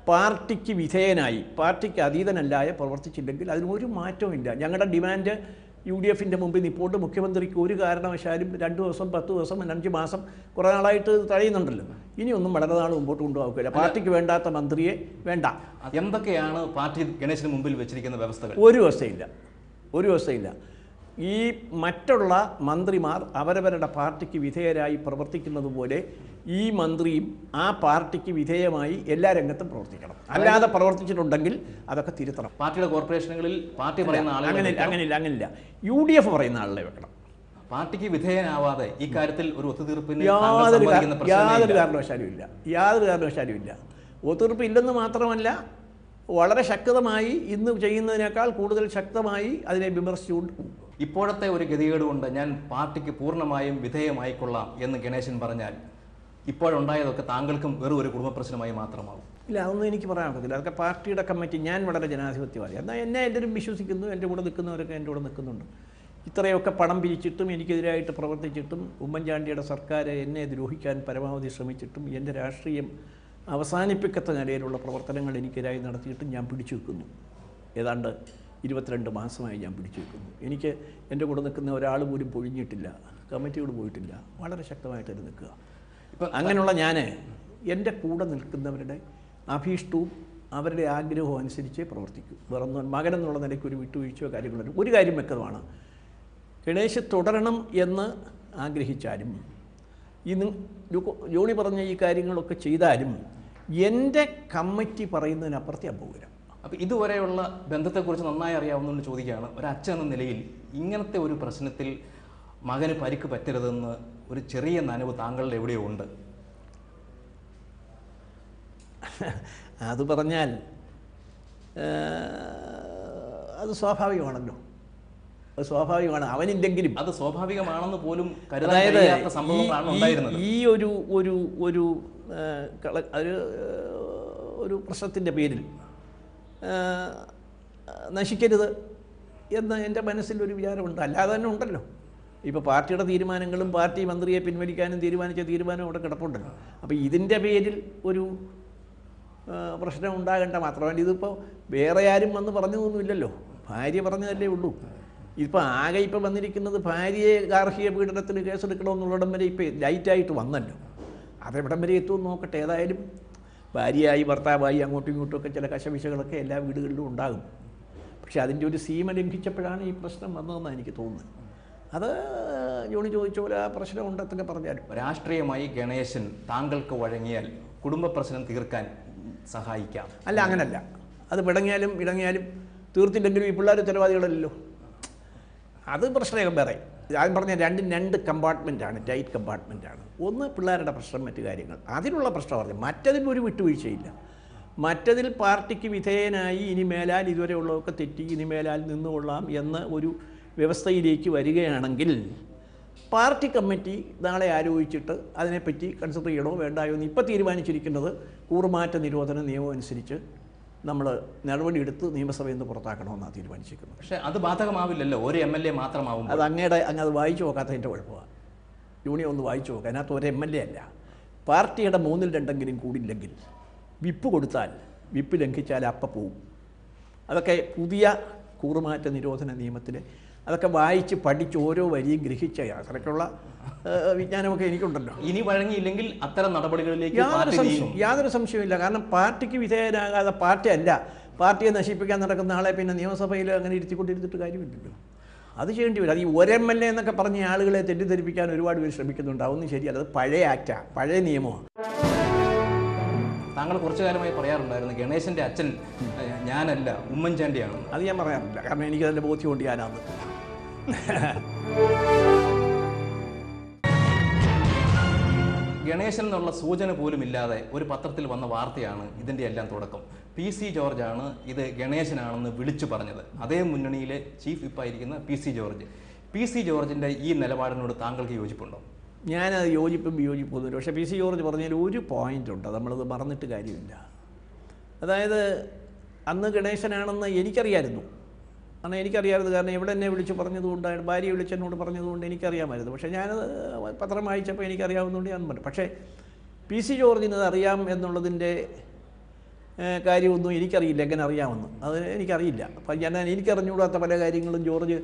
പാർട്ടിക്ക് വിധേയനായി പാർട്ടിക്ക് അതീതനല്ലായ പ്രവർത്തിച്ചില്ലെങ്കിൽ അതിന് ഒരു മാറ്റവും ഇല്ല ഞങ്ങളുടെ ഡിമാൻഡ് യു ഡി എഫിൻ്റെ മുമ്പിൽ നിപ്പോട്ട് മുഖ്യമന്ത്രിക്ക് ഒരു കാരണവശാലും രണ്ട് ദിവസം പത്ത് ദിവസം അഞ്ച് മാസം കുറേ നാളായിട്ട് തഴയുന്നുണ്ടല്ലോ ഇനിയൊന്നും വളരെ നാൾ മുമ്പോട്ട് കൊണ്ടുപോകില്ല പാർട്ടിക്ക് വേണ്ടാത്ത മന്ത്രിയെ വേണ്ട എന്തൊക്കെയാണ് പാർട്ടി ഗണേശന് മുമ്പിൽ വെച്ചിരിക്കുന്ന വ്യവസ്ഥകൾ ഒരു വ്യവസ്ഥയില്ല ഒരു വ്യവസ്ഥയില്ല ഈ മറ്റുള്ള മന്ത്രിമാർ അവരവരുടെ പാർട്ടിക്ക് വിധേയരായി പ്രവർത്തിക്കുന്നത് പോലെ ഈ മന്ത്രിയും ആ പാർട്ടിക്ക് വിധേയമായി എല്ലാ രംഗത്തും പ്രവർത്തിക്കണം അല്ലാതെ പ്രവർത്തിച്ചിട്ടുണ്ടെങ്കിൽ അതൊക്കെ തിരുത്തണം പാർട്ടിയുടെ കോർപ്പറേഷനുകളിൽ പാർട്ടി പറയുന്ന ആളുകൾ അങ്ങനെയില്ല അങ്ങനെയില്ല അങ്ങനെയില്ല യു ഡി എഫ് പറയുന്ന ആളെ വെക്കണം പാർട്ടിക്ക് വിധേയനാവാതെ ഈ കാര്യത്തിൽ ഒരു ഒത്തുതീർപ്പിന് താങ്കൾ യാതൊരു കാ- സമ്മതിക്കുന്ന പ്രശ്നമേ യാതൊരു ഇല്ല. കാരണവശാലും ഇല്ല യാതൊരു കാരണവശാലും ഇല്ല ഒത്തുതീർപ്പ് ഇല്ലെന്ന് മാത്രമല്ല വളരെ ശക്തമായി ഇന്ന് ചെയ്യുന്നതിനേക്കാൾ കൂടുതൽ ശക്തമായി അതിനെ വിമർശിച്ചുകൊണ്ട് ഇപ്പോഴത്തെ ഒരു ഗതികേട് കൊണ്ട് ഞാൻ പാർട്ടിക്ക് പൂർണ്ണമായും വിധേയമായിക്കൊള്ളാം എന്ന് ഗണേശൻ പറഞ്ഞാൽ ഇപ്പോഴുണ്ടായതൊക്കെ താങ്കൾക്കും വെറും ഒരു കുടുംബ പ്രശ്നമായി മാത്രമാവും ഇല്ല അതൊന്നും എനിക്ക് പറയാൻ പറ്റത്തില്ല അതൊക്കെ പാർട്ടിയുടെ കമ്മിറ്റി ഞാൻ വളരെ ജനാധിപത്യവാദി എന്നാൽ എന്നെ എല്ലാവരും വിശ്വസിക്കുന്നു എൻ്റെ കൂടെ നിൽക്കുന്നവരൊക്കെ എൻ്റെ കൂടെ നിൽക്കുന്നുണ്ട് ഇത്രയൊക്കെ പണം പിരിച്ചിട്ടും എനിക്കെതിരായിട്ട് പ്രവർത്തിച്ചിട്ടും ഉമ്മൻചാണ്ടിയുടെ സർക്കാർ എന്നെ ദ്രോഹിക്കാൻ പരമാവധി ശ്രമിച്ചിട്ടും എൻ്റെ രാഷ്ട്രീയം അവസാനിപ്പിക്കത്ത നിലയിലുള്ള പ്രവർത്തനങ്ങൾ എനിക്കെതിരായി നടത്തിയിട്ടും ഞാൻ പിടിച്ചു വെക്കുന്നു ഏതാണ്ട് ഇരുപത്തിരണ്ട് മാസമായി ഞാൻ പിടിച്ചു വെക്കുന്നു എനിക്ക് എൻ്റെ കൂടെ നിൽക്കുന്ന ഒരാൾ പോലും പൊഴിഞ്ഞിട്ടില്ല കമ്മിറ്റിയോട് പോയിട്ടില്ല വളരെ ശക്തമായിട്ട് തന്നെ നിൽക്കുക ഇപ്പം അങ്ങനെയുള്ള ഞാൻ എൻ്റെ കൂടെ നിൽക്കുന്നവരുടെ അഭീഷ്ടവും അവരുടെ ആഗ്രഹവും അനുസരിച്ചേ പ്രവർത്തിക്കൂ വേറൊന്നും മകൻ എന്നുള്ള നിലയ്ക്ക് ഒരു വിട്ടുവീഴ്ചയോ കാര്യങ്ങളോ ഒരു കാര്യം വ്യക്തമാണ് ഗണേശ് തുടരണം എന്ന് ആഗ്രഹിച്ചാലും ഇന്ന് ജോണി പറഞ്ഞ ഈ കാര്യങ്ങളൊക്കെ ചെയ്താലും എൻ്റെ കമ്മിറ്റി പറയുന്നതിനപ്പുറത്ത് ഞാൻ പോകില്ല അപ്പോൾ ഇതുവരെയുള്ള ബന്ധത്തെക്കുറിച്ച് നന്നായി അറിയാവുന്നതുകൊണ്ട് ചോദിക്കുകയാണ് ഒരു അച്ഛൻ എന്ന നിലയിൽ ഇങ്ങനത്തെ ഒരു പ്രശ്നത്തിൽ മകന് പരിക്ക് പറ്റരുതെന്ന് ഒരു ചെറിയ നനവ് താങ്കളുടെ എവിടെയോ ഉണ്ട് അത് പറഞ്ഞാൽ ആ, അത് സ്വാഭാവികമാണല്ലോ അത് സ്വാഭാവികമാണ് അവനില്ലെങ്കിലും അത് സ്വാഭാവികമാണെന്ന് പോലും കരുതാൻ അതായത് കഴിയാത്ത സംഭവങ്ങളാണ് ഈ- ഉണ്ടായിരുന്നത് ഈ ഒരു ഒരു ഒരു ആ, കള- ഒരു ഒരു പ്രശ്നത്തിൻ്റെ പേരിൽ ആ, നശിക്കരുത് എന്ന് എൻ്റെ മനസ്സിൽ ഒരു വിചാരമുണ്ട് അല്ലാതെ തന്നെ ഉണ്ടല്ലോ ഇപ്പോൾ പാർട്ടിയുടെ തീരുമാനങ്ങളും പാർട്ടി മന്ത്രിയെ പിൻവലിക്കാനും തീരുമാനിച്ച തീരുമാനവും അവിടെ കിടപ്പുണ്ടല്ലോ അപ്പോൾ ഇതിൻ്റെ പേരിൽ ഒരു ആ, പ്രശ്നം ഉണ്ടാകേണ്ട മാത്രമല്ല ഇതിപ്പോൾ വേറെ ആരും വന്ന് പറഞ്ഞതൊന്നുമില്ലല്ലോ ഭാര്യ പറഞ്ഞതല്ലേ ഉള്ളൂ ഇപ്പോൾ ആകെ ഇപ്പോൾ വന്നിരിക്കുന്നത് ഭാര്യയെ ഗാർഹിക പീഡനത്തിന് കേസെടുക്കണമെന്നുള്ളിടം വരെ ഇപ്പോൾ ലൈറ്റായിട്ട് വന്നല്ലോ അതെവിടം വരെ എത്തുമെന്ന് നോക്കട്ടെ ഏതായാലും ഭാര്യയായി ഭർത്താവായി അങ്ങോട്ടും ഇങ്ങോട്ടും ഒക്കെ ചില കശവിശകളൊക്കെ എല്ലാ വീടുകളിലും ഉണ്ടാകും പക്ഷേ അതിൻ്റെ ഒരു സീമ ലംഘിച്ചപ്പോഴാണ് ഈ പ്രശ്നം വന്നതെന്നാണ് എനിക്ക് തോന്നുന്നത് അത് ജോണി ചോദിച്ച പോലെ ആ പ്രശ്നം ഉണ്ടെന്നൊക്കെ പറഞ്ഞാലും രാഷ്ട്രീയമായി ഗണേശൻ താങ്കൾക്ക് വഴങ്ങിയാൽ കുടുംബ പ്രശ്നം തീർക്കാൻ സഹായിക്കാം അല്ല അങ്ങനല്ല അത് പിടങ്ങിയാലും ഇടങ്ങിയാലും തീർത്തില്ലെങ്കിലും ഈ പിള്ളേർ ഉത്തരവാദികളല്ലല്ലോ അത് പ്രശ്നം വേറെ ഞാൻ പറഞ്ഞ രണ്ടും രണ്ട് കമ്പാർട്ട്മെൻറ്റാണ് ടൈറ്റ് കമ്പാർട്ട്മെൻറ്റാണ് ഒന്ന് പിള്ളേരുടെ പ്രശ്നം മറ്റു കാര്യങ്ങൾ അതിനുള്ള പ്രശ്നം പറഞ്ഞു മറ്റതിൽ ഒരു വിട്ടുവീഴ്ചയില്ല മറ്റതിൽ പാർട്ടിക്ക് വിധേയനായി ഇനി മേലാൽ ഇതുവരെ ഉള്ളതൊക്കെ തെറ്റി ഇനി മേലാൽ നിന്നുകൊള്ളാം എന്ന ഒരു വ്യവസ്ഥയിലേക്ക് വരികയാണെങ്കിൽ പാർട്ടി കമ്മിറ്റി നാളെ ആലോചിച്ചിട്ട് അതിനെപ്പറ്റി കൺസിഡർ ചെയ്യണോ വേണ്ടായോ എന്ന് ഇപ്പോൾ തീരുമാനിച്ചിരിക്കുന്നത് കൂറുമാറ്റ നിരോധന നിയമം അനുസരിച്ച് നമ്മൾ നടപടിയെടുത്ത് നിയമസഭയിൽ നിന്ന് പുറത്താക്കണമെന്നാണ് തീരുമാനിച്ചിരിക്കുന്നത് പക്ഷെ അത് ബാധകമാവില്ലല്ലോ ഒരു എം എൽ എ മാത്രമാവും അത് അങ്ങയുടെ അങ്ങ് അത് വായിച്ചു നോക്കാത്തതിൻ്റെ കുഴപ്പമാണ് യൂണിയൻ ഒന്ന് വായിച്ചു നോക്കുക അതിനകത്ത് ഒരു എം എൽ എ അല്ല പാർട്ടിയുടെ മൂന്നിൽ രണ്ടെങ്കിലും കൂടില്ലെങ്കിൽ വിപ്പ് കൊടുത്താൽ വിപ്പ് ലംഘിച്ചാൽ അപ്പം പോവും അതൊക്കെ പുതിയ കൂറുമാറ്റ നിരോധന നിയമത്തിൽ അതൊക്കെ വായിച്ച് പഠിച്ച് ഓരോ വരിയും ഗ്രഹിച്ച അത്രയ്ക്കുള്ള ഏഹ്, വിജ്ഞാനമൊക്കെ എനിക്കുണ്ടല്ലോ ഇനി വഴങ്ങിയില്ലെങ്കിൽ അത്തരം നടപടികളിലേക്ക് യാതൊരു പാർട്ടി സംശയം നീങ്ങും യാതൊരു സംശയമില്ല കാരണം പാർട്ടിക്ക് വിധേയനാകാതെ പാർട്ടി അല്ല പാർട്ടിയെ നശിപ്പിക്കാൻ നടക്കുന്ന ആളെ പിന്നെ നിയമസഭയിൽ അങ്ങനെ ഇരുത്തിക്കൊണ്ടിരുന്നിട്ട് കാര്യമില്ലല്ലോ അത് ചെയ്യേണ്ടി വരും അത് ഈ ഒരു എം എൽ എ എന്നൊക്കെ പറഞ്ഞ ആളുകളെ തെറ്റിദ്ധരിപ്പിക്കാൻ ഒരുപാട് പേര് ശ്രമിക്കുന്നുണ്ട് അതൊന്നും ശരിയല്ല അത് പഴയ ആക്റ്റാണ് പഴയ നിയമമാണ് താങ്കൾ കുറച്ചു കാലമായി പറയാറുണ്ടായിരുന്നു ഗണേശന്റെ അച്ഛൻ ഏഹ്, ഞാനല്ല ഉമ്മൻചാണ്ടിയാണെന്ന് അത് ഞാൻ പറയാറില്ല കാരണം എനിക്കതിൻ്റെ ബോധ്യമുണ്ട് ഞാനാന്ന് ഗണേശൻ എന്നുള്ള സൂചന പോലും ഇല്ലാതെ ഒരു പത്രത്തിൽ വന്ന വാർത്തയാണ് ഇതിൻ്റെ എല്ലാം തുടക്കം പി സി ജോർജാണ് ഇത് ഗണേശനാണെന്ന് വിളിച്ചു പറഞ്ഞത് അതേ മുന്നണിയിലെ ചീഫ് വിപ്പായിരിക്കുന്ന P C George P C ജോർജിൻ്റെ ഈ നിലപാടിനോട് താങ്കൾക്ക് യോജിപ്പുണ്ടോ ഞാനത് യോജിപ്പും വിയോജിപ്പൊന്നുമില്ല പക്ഷേ പി സി ജോർജ് പറഞ്ഞതിൽ ഒരു പോയിന്റ് ഉണ്ട് നമ്മളത് മറന്നിട്ട് കാര്യമില്ല അതായത് അന്ന് ഗണേശനാണെന്ന് എനിക്കറിയായിരുന്നു അന്ന് എനിക്കറിയാമായിരുന്നു കാരണം എവിടെ എന്നെ വിളിച്ച് പറഞ്ഞതുകൊണ്ട് അയാൾ ഭാര്യ വിളിച്ചെന്നോട് പറഞ്ഞതുകൊണ്ട് എനിക്കറിയാമായിരുന്നു പക്ഷേ ഞാനത് പത്രം വായിച്ചപ്പോൾ എനിക്കറിയാവുന്നതുകൊണ്ട് ഞാൻ പറഞ്ഞു പക്ഷേ പി സി ജോർജിന് അത് അറിയാം എന്നുള്ളതിൻ്റെ ഏഹ്, കാര്യമൊന്നും എനിക്കറിയില്ല എങ്ങനെ അറിയാമെന്ന് അത് എനിക്കറിയില്ല അപ്പം ഞാൻ എനിക്കറിഞ്ഞുകൂടാത്ത പല കാര്യങ്ങളും ജോർജ്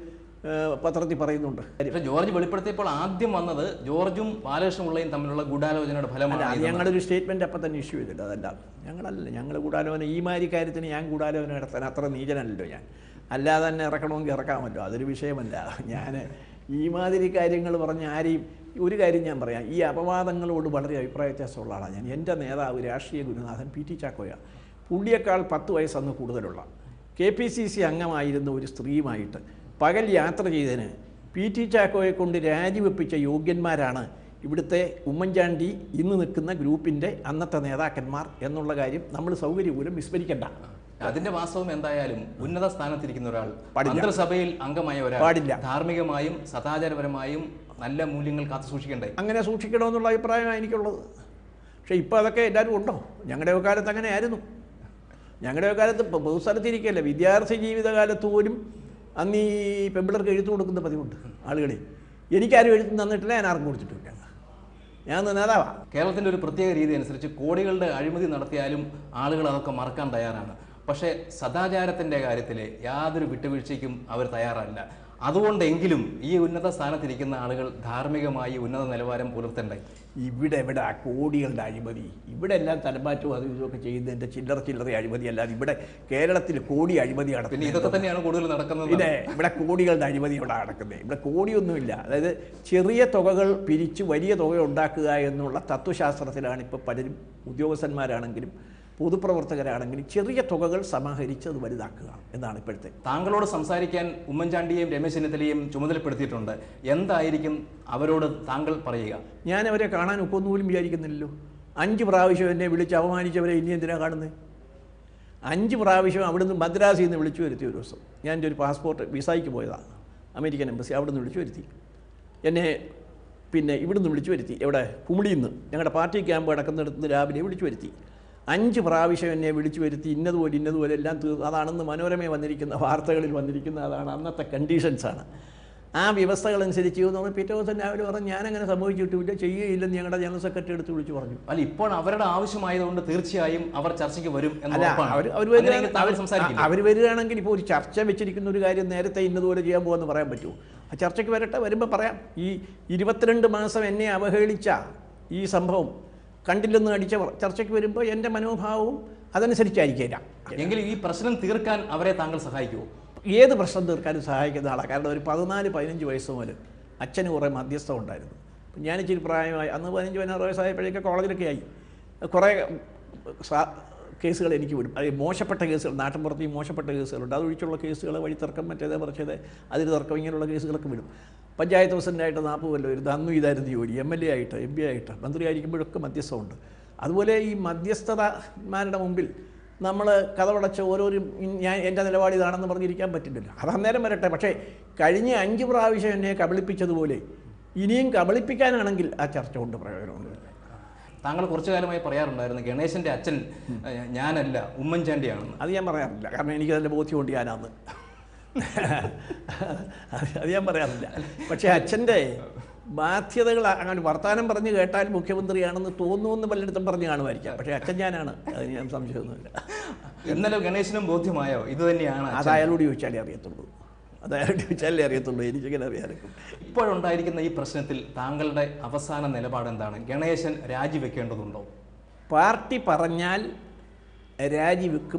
ഏഹ്, പത്രത്തിൽ പറയുന്നുണ്ട് പക്ഷേ ജോർജ് വെളിപ്പെടുത്തിയപ്പോൾ ആദ്യം വന്നത് ജോർജും ബാലകൃഷ്ണപിള്ളയും തമ്മിലുള്ള ഗൂഢാലോചനയുടെ അല്ല ഫലമാണ് അത് ഇതെന്ന്. ഞങ്ങളൊരു സ്റ്റേറ്റ്മെൻ്റ് അപ്പം തന്നെ ഇഷ്യൂ ചെയ്തില്ല അതല്ല ഞങ്ങളല്ല ഞങ്ങൾ ഗൂഢാലോചന ഈ മാതിരി കാര്യത്തിന് ഞാൻ ഗൂഢാലോചന നടത്താൻ അത്ര നീചനല്ലല്ലോ ഞാൻ അല്ലാതെ തന്നെ ഇറക്കണമെങ്കിൽ ഇറക്കാമല്ലോ അതൊരു വിഷയമല്ല ഞാൻ ഈ മാതിരി കാര്യങ്ങൾ പറഞ്ഞ് ആരെയും ഒരു കാര്യം ഞാൻ പറയാം ഈ അപവാദങ്ങളോട് വളരെ അഭിപ്രായ വ്യത്യാസമുള്ള ആളാണ് ഞാൻ എൻ്റെ നേതാവ് രാഷ്ട്രീയ ഗുരുനാഥൻ പി ടി ചാക്കോയ പുള്ളിയേക്കാൾ പത്ത് വയസ്സന്ന് കൂടുതലുള്ള കെ പി സി സി അംഗമായിരുന്ന ഒരു സ്ത്രീയുമായിട്ട് പകൽ യാത്ര ചെയ്തതിന് പി ടി ചാക്കോയെ കൊണ്ട് രാജിവെപ്പിച്ച യോഗ്യന്മാരാണ് ഇവിടുത്തെ ഉമ്മൻചാണ്ടി ഇന്ന് നിൽക്കുന്ന ഗ്രൂപ്പിൻ്റെ അന്നത്തെ നേതാക്കന്മാർ എന്നുള്ള കാര്യം നമ്മൾ സൗകര്യപൂലം വിസ്മരിക്കണ്ട അതിന്റെ വാസ്തവം എന്തായാലും ഉന്നത സ്ഥാനത്തിരിക്കുന്ന ഒരാൾ പാടില്ല. മന്ത്രിസഭയിൽ അംഗമായ ഒരാൾ പാടില്ല. ധാർമ്മികമായും സദാചാരപരമായും നല്ല മൂല്യങ്ങൾ കാത്തു സൂക്ഷിക്കണ്ടേ അങ്ങനെ സൂക്ഷിക്കണമെന്നുള്ള അഭിപ്രായമാണ് എനിക്കുള്ളത് പക്ഷേ ഇപ്പോൾ അതൊക്കെ എല്ലാവരും ഉണ്ടോ ഞങ്ങളുടെ കാലത്ത് അങ്ങനെ ആയിരുന്നു ഞങ്ങളുടെ കാലത്ത് ഇപ്പോൾ പൊതുസ്ഥലത്തിരിക്കുകയല്ല വിദ്യാർത്ഥി ജീവിതകാലത്ത് പോലും അന്ന് ഈ പെമ്പിളർക്ക് എഴുത്തു കൊടുക്കുന്ന പതിവുണ്ട് ആളുകളെ എനിക്കാരും എഴുത്ത് തന്നിട്ടില്ല ഞാൻ ആർക്കും കൊടുത്തിട്ടില്ല ഞാൻ നേതാവാ കേരളത്തിന്റെ ഒരു പ്രത്യേക രീതി അനുസരിച്ച് കോടികളുടെ അഴിമതി നടത്തിയാലും ആളുകൾ അതൊക്കെ മറക്കാൻ തയ്യാറാണ് പക്ഷേ സദാചാരത്തിന്റെ കാര്യത്തിൽ യാതൊരു വിട്ടുവീഴ്ചയ്ക്കും അവർ തയ്യാറല്ല അതുകൊണ്ടെങ്കിലും ഈ ഉന്നത സ്ഥാനത്തിരിക്കുന്ന ആളുകൾ ധാർമ്മികമായി ഉന്നത നിലവാരം പുലർത്തണ്ടേ ഇവിടെ ഇവിടെ ആ കോടികളുടെ അഴിമതി ഇവിടെ എല്ലാം തലമാറ്റവും അതും ഇതൊക്കെ ചെയ്യുന്നതിൻ്റെ ചില്ലറ ചില്ലറ അഴിമതി അല്ലാതെ ഇവിടെ കേരളത്തിൽ കോടി അഴിമതി പിന്നെ നടത്തുന്നത് ഇതൊക്കെ തന്നെയാണ് കൂടുതൽ നടക്കുന്നത് പിന്നെ ഇവിടെ കോടികളുടെ അഴിമതി ഇവിടെ നടക്കുന്നത് ഇവിടെ കോടിയൊന്നുമില്ല അതായത് ചെറിയ തുകകൾ പിരിച്ച് വലിയ തുക ഉണ്ടാക്കുക എന്നുള്ള തത്വശാസ്ത്രത്തിലാണ് ഇപ്പോൾ പലരും ഉദ്യോഗസ്ഥന്മാരാണെങ്കിലും പൊതുപ്രവർത്തകരാണെങ്കിലും ചെറിയ തുകകൾ സമാഹരിച്ച് അത് വലുതാക്കുക എന്നാണ് ഇപ്പോഴത്തെ താങ്കളോട് സംസാരിക്കാൻ ഉമ്മൻചാണ്ടിയെയും രമേശ് ചെന്നിത്തലയും ചുമതലപ്പെടുത്തിയിട്ടുണ്ട് എന്തായിരിക്കും അവരോട് താങ്കൾ പറയുക ഞാൻ അവരെ കാണാൻ ഒക്കൊന്നു പോലും വിചാരിക്കുന്നില്ലല്ലോ അഞ്ച് പ്രാവശ്യം എന്നെ വിളിച്ച് അപമാനിച്ചവരെ ഇനി എന്തിനാണ് കാണുന്നത് അഞ്ച് പ്രാവശ്യം അവിടുന്ന് മദ്രാസിൽ നിന്ന് വിളിച്ചു വരുത്തി ഒരു ദിവസം ഞാൻ എൻ്റെ ഒരു പാസ്പോർട്ട് വിസയ്ക്ക് പോയതാണ് അമേരിക്കൻ എംബസി അവിടെ നിന്ന് വിളിച്ചു വരുത്തി എന്നെ പിന്നെ ഇവിടുന്ന് വിളിച്ചു വരുത്തി എവിടെ കുമിളിയിൽ നിന്ന് ഞങ്ങളുടെ പാർട്ടി ക്യാമ്പ് കിടക്കുന്നിടത്ത് രാവിലെ വിളിച്ചു വരുത്തി അഞ്ച് പ്രാവശ്യം എന്നെ വിളിച്ചു വരുത്തി ഇന്നതുപോലെ ഇന്നതുപോലെ എല്ലാം തീർന്നു അതാണെന്ന് മനോരമയിൽ വന്നിരിക്കുന്ന വാർത്തകളിൽ വന്നിരിക്കുന്ന അതാണ് അന്നത്തെ കണ്ടീഷൻസാണ് ആ വ്യവസ്ഥകളനുസരിച്ച് നമ്മൾ പിറ്റേ ദിവസം രാവിലെ പറഞ്ഞു ഞാനങ്ങനെ സംഭവിച്ചിട്ടില്ല ചെയ്യുകയില്ലെന്ന് ഞങ്ങളുടെ ജനറൽ സെക്രട്ടറി എടുത്ത് വിളിച്ചു പറഞ്ഞു അല്ല ഇപ്പോൾ അവരുടെ ആവശ്യമായതുകൊണ്ട് തീർച്ചയായും അവർ ചർച്ചയ്ക്ക് വരും എന്ന് അല്ല ഉറപ്പാണ്. അവർ അവർ അങ്ങനെയെങ്കിൽ താങ്കൾ സംസാരിക്കില്ല അവർ വരികയാണെങ്കിൽ ഇപ്പോൾ ഒരു ചർച്ച വെച്ചിരിക്കുന്ന ഒരു കാര്യം നേരത്തെ ഇന്നതുപോലെ ചെയ്യാൻ പോകുമെന്ന് പറയാൻ പറ്റുമോ ആ ചർച്ചയ്ക്ക് വരട്ടെ വരുമ്പോൾ പറയാം ഈ ഇരുപത്തിരണ്ട് മാസം എന്നെ അവഹേളിച്ച ഈ സംഭവം കണ്ടില്ലെന്ന് അടിച്ചവർ ചർച്ചയ്ക്ക് വരുമ്പോൾ എൻ്റെ മനോഭാവവും അതനുസരിച്ചായിരിക്കില്ല എങ്കിൽ ഈ പ്രശ്നം തീർക്കാൻ അവരെ താങ്കൾ സഹായിക്കുമോ ഏത് പ്രശ്നം തീർക്കാനും സഹായിക്കുന്ന ആളാണ് കാരണം ഒരു പതിനാല് പതിനഞ്ച് വയസ്സ് മുതൽ അച്ഛന് കുറേ മധ്യസ്ഥം ഉണ്ടായിരുന്നു അപ്പം ഞാൻ ഇച്ചിരി പ്രായമായി അന്ന് പതിനഞ്ച് പതിനാറ് വയസ്സായപ്പോഴേക്ക് കോളേജിലൊക്കെ ആയി കുറേ സാ- കേസുകൾ എനിക്ക് വിടും അത് മോശപ്പെട്ട കേസുകൾ നാട്ടിൻപുറത്ത് ഈ മോശപ്പെട്ട കേസുകളുണ്ട് അതൊഴിച്ചുള്ള കേസുകൾ വഴിത്തർക്കം മറ്റേത് മറിച്ചത് അതിന് തർക്കം ഇങ്ങനെയുള്ള കേസുകളൊക്കെ വിടും പഞ്ചായത്ത് പ്രസിഡൻ്റായിട്ട് നാൽപ്പത് കൊല്ലം ഇരുന്ന് അന്നും ഇതായിരുന്നു ജോലി എം എൽ എ ആയിട്ട് എം പി ആയിട്ട് മന്ത്രിയായിരിക്കുമ്പോഴൊക്കെ മധ്യസ്ഥമുണ്ട് അതുപോലെ ഈ മധ്യസ്ഥതമാരുടെ മുമ്പിൽ നമ്മൾ കഥവടച്ച ഓരോരും ഇൻ- ഞാൻ എൻ്റെ നിലപാട് ഇതാണെന്ന് പറഞ്ഞിരിക്കാൻ പറ്റില്ലല്ലോ അത് അന്നേരം വരട്ടെ പക്ഷേ കഴിഞ്ഞ അഞ്ച് പ്രാവശ്യം എന്നെ കബളിപ്പിച്ചതുപോലെ ഇനിയും കബളിപ്പിക്കാനാണെങ്കിൽ ആ ചർച്ച കൊണ്ട് പ്രയോജനമുണ്ട് താങ്കൾ കുറച്ചു കാലമായി പറയാറുണ്ടായിരുന്നു ഗണേശന്റെ അച്ഛൻ ഏഹ്, ഞാനല്ല ഉമ്മൻചാണ്ടിയാണെന്ന് അത് ഞാൻ പറയാറില്ല കാരണം എനിക്ക് അതിൻ്റെ ബോധ്യമുണ്ട് ഞാനാന്ന് അത് അത് ഞാൻ പറയാറില്ല പക്ഷേ അച്ഛൻ്റെ ബാധ്യതകൾ അങ്ങനെ വർത്തമാനം പറഞ്ഞ് കേട്ടാൽ മുഖ്യമന്ത്രിയാണെന്ന് തോന്നുമെന്ന് പലയിടത്തും പറഞ്ഞ് കാണുമായിരിക്കാം പക്ഷേ അച്ഛൻ ഞാനാണ് അതിന് ഞാൻ സംശയമൊന്നുമില്ല ഇന്നലെ ഗണേശനും ബോധ്യമായോ ഇത് തന്നെയാണ് അത് അയാളോട് ചോദിച്ചാലേ അറിയത്തുള്ളൂ അത് അയാളോട് ചോദിച്ചാലേ അറിയത്തുള്ളൂ എനിക്കങ്ങനെ അറിയാനൊക്കും ഇപ്പോഴുണ്ടായിരിക്കുന്ന ഈ പ്രശ്നത്തിൽ താങ്കളുടെ അവസാന നിലപാട് എന്താണ് ഗണേശൻ രാജിവെക്കേണ്ടതുണ്ടോ പാർട്ടി പറഞ്ഞാൽ രാജിവെക്കും